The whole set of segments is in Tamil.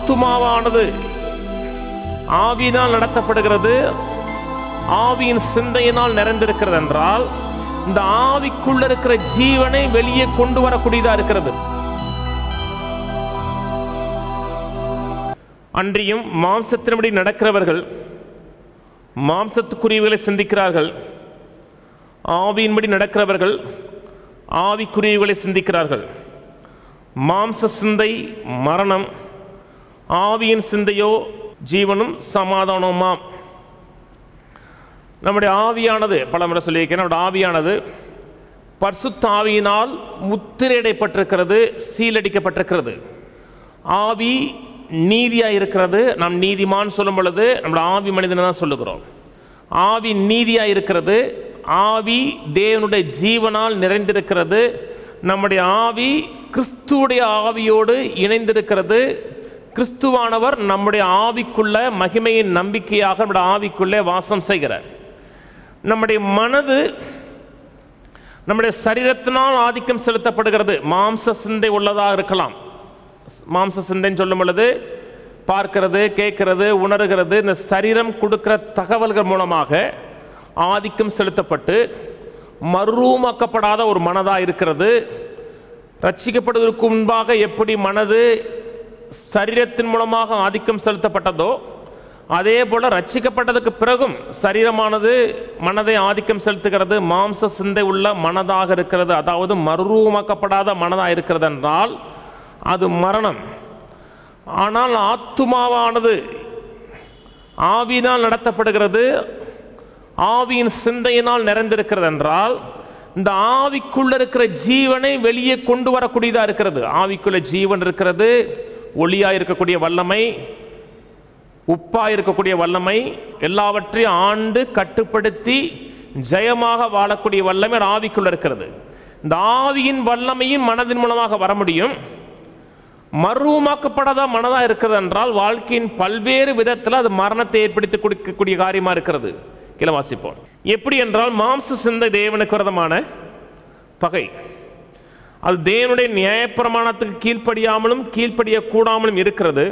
ஆத்துமாவானது ஆவியினால் நடத்தப்படுகிறது ஆவியின் சிந்தையினால் நிறைந்திருக்கிறது என்றால் இந்த ஆவிக்குள்ள இருக்கிற ஜீவனை வெளியே கொண்டு வரக்கூடியதா இருக்கிறது அன்றியும் மாம்சத்தின்படி நடக்கிறவர்கள் மாம்சத்துக்குரியவர்களை சிந்திக்கிறார்கள் ஆவியின்படி நடக்கிறவர்கள் ஆவிக்குரியவர்களை சிந்திக்கிறார்கள் மாம்ச சிந்தை மரணம் ஆவியின் சிந்தையோ ஜீவனும் சமாதானமாம் நம்முடைய ஆவியானது பல முறை சொல்லியிருக்கேன் நம்முடைய ஆவியானது பரிசுத்த ஆவியினால் முத்திரையிடப்பட்டிருக்கிறது சீலடிக்கப்பட்டிருக்கிறது ஆவி நீதியாக இருக்கிறது நாம் நீதிமான் சொல்லும் பொழுது நம்மளோட ஆவி மனிதனை தான் சொல்லுகிறோம் ஆவி நீதியாக இருக்கிறது ஆவி தேவனுடைய ஜீவனால் நிறைந்திருக்கிறது நம்முடைய ஆவி கிறிஸ்துவுடைய ஆவியோடு இணைந்திருக்கிறது கிறிஸ்துவானவர் நம்முடைய ஆவிக்குள்ள மகிமையின் நம்பிக்கையாக நம்முடைய ஆவிக்குள்ளே வாசம் செய்கிறார் நம்முடைய மனது நம்முடைய சரீரத்தினால் ஆதிக்கம் செலுத்தப்படுகிறது மாம்ச சிந்தை உள்ளதாக இருக்கலாம் மாம்ச சிந்தைன்னு சொல்லும் பொழுது பார்க்கிறது கேட்கிறது உணர்கிறது இந்த சரீரம் கொடுக்கிற தகவல்கள் மூலமாக ஆதிக்கம் செலுத்தப்பட்டு மறுரூமாக்கப்படாத ஒரு மனதாக இருக்கிறது ரட்சிக்கப்படுவதற்கு முன்பாக எப்படி மனது சரீரத்தின் மூலமாக ஆதிக்கம் செலுத்தப்பட்டதோ அதே போல ரட்சிக்கப்பட்டதுக்கு பிறகும் சரீரமானது மனதை ஆதிக்கம் செலுத்துகிறது மாம்ச சிந்தை உள்ள மனதாக இருக்கிறது அதாவது மறுரூமாக்கப்படாத மனதாக இருக்கிறது என்றால் அது மரணம் ஆனால் ஆத்துமாவானது ஆவியினால் நடத்தப்படுகிறது ஆவியின் சிந்தையினால் நிறைந்திருக்கிறது என்றால் இந்த ஆவிக்குள்ள இருக்கிற ஜீவனை வெளியே கொண்டு வரக்கூடியதா இருக்கிறது ஆவிக்குள்ள ஜீவன் இருக்கிறது ஒளியா இருக்கக்கூடிய வல்லமை உப்பா இருக்கக்கூடிய வல்லமை எல்லாவற்றையும் ஆண்டு கட்டுப்படுத்தி ஜெயமாக வாழக்கூடிய வல்லமை ஒரு ஆவிக்குள்ள இருக்கிறது இந்த ஆவியின் வல்லமையின் மனதின் மூலமாக வர முடியும் மறுரூமாக்கப்படாத மனதாக இருக்கிறது என்றால் வாழ்க்கையின் பல்வேறு விதத்தில் அது மரணத்தை ஏற்படுத்தி கொடுக்கக்கூடிய காரியமாக இருக்கிறது கீழே வாசிப்போம் எப்படி என்றால் மாம்ச சிந்தை தேவனுக்கு விரதமான பகை அது தேவனுடைய நியாயப்பிரமாணத்துக்கு கீழ்ப்படியாமலும் கீழ்ப்படியக்கூடாமலும் இருக்கிறது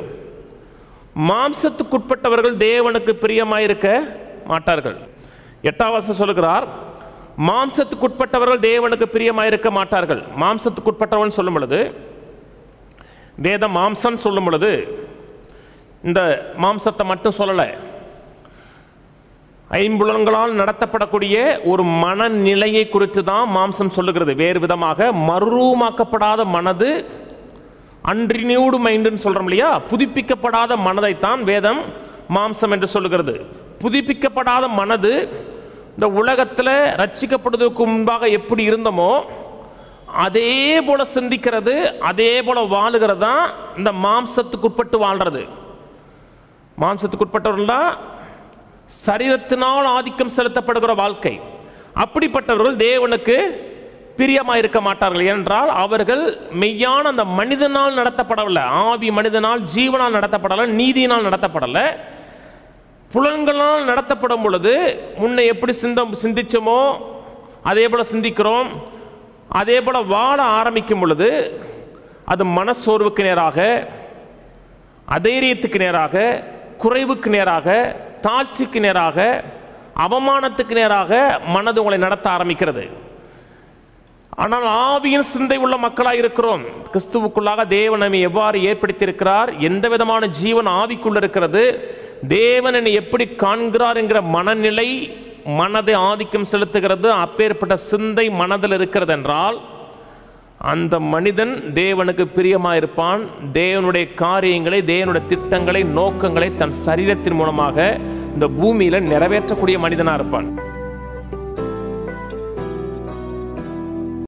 மாம்சத்துக்குட்பட்டவர்கள் தேவனுக்கு பிரியமாயிருக்க மாட்டார்கள் எட்டாம் வசனம் சொல்லுகிறார் மாம்சத்துக்குட்பட்டவர்கள் தேவனுக்கு பிரியமாயிருக்க மாட்டார்கள் மாம்சத்துக்குட்பட்டவன் சொல்லும் பொழுது வேத மாம்சம் சொல்லும் பொழுது இந்த மாம்சத்தை மட்டும் சொல்லலை ஐம்புலன்களால் நடத்தப்படக்கூடிய ஒரு மனநிலையை குறித்து தான் மாம்சம் சொல்லுகிறது வேறு விதமாக மறுரூமாக்கப்படாத மனது அன்றினியூடு மைண்டுன்னு சொல்கிறோம் இல்லையா புதுப்பிக்கப்படாத மனதைத்தான் வேதம் மாம்சம் என்று சொல்லுகிறது புதுப்பிக்கப்படாத மனது இந்த உலகத்தில் ரட்சிக்கப்படுவதற்கு முன்பாக எப்படி இருந்தோமோ அதே போல சிந்திக்கிறது அதே போல வாழுகிறது தான் இந்த மாம்சத்துக்கு உட்பட்டு வாழ்றது மாம்சத்துக்கு உட்பட்டவர்கள்னா சரீரத்தினால் ஆதிக்கம் செலுத்தப்படுகிற வாழ்க்கை அப்படிப்பட்டவர்கள் தேவனுக்கு பிரியமாக இருக்க மாட்டார்கள் என்றால் அவர்கள் மெய்யான அந்த மனிதனால் நடத்தப்படவில்லை ஆவி மனிதனால் ஜீவனால் நடத்தப்படலை நீதியினால் நடத்தப்படலை புலன்களால் நடத்தப்படும் பொழுது முன்ன எப்படி சிந்த சிந்திச்சோமோ அதே போல் சிந்திக்கிறோம் அதே போல் வாழ ஆரம்பிக்கும் பொழுது அது மனசோர்வுக்கு நேராக அதைரியத்துக்கு நேராக குறைவுக்கு நேராக தாழ்ச்சிக்கு நேராக அவமானத்துக்கு நேராக மனது உங்களை நடத்த ஆரம்பிக்கிறது ஆனால் ஆவியின் சிந்தை உள்ள மக்களாக இருக்கிறோம் கிறிஸ்துவுக்குள்ளாக தேவன் நம்மை எவ்வாறு ஏற்படுத்தியிருக்கிறார் எந்த விதமான ஜீவன் ஆவிக்குள்ள இருக்கிறது தேவன் என்னை எப்படி காண்கிறார் என்கிற மனநிலை மனதை ஆதிக்கம் செலுத்துகிறது அப்பேற்பட்ட சிந்தை மனதில் இருக்கிறது என்றால் அந்த மனிதன் தேவனுக்கு பிரியமாயிருப்பான் தேவனுடைய காரியங்களை தேவனுடைய திட்டங்களை நோக்கங்களை தன் சரீரத்தின் மூலமாக இந்த பூமியில நிறைவேற்றக்கூடிய மனிதனா இருப்பான்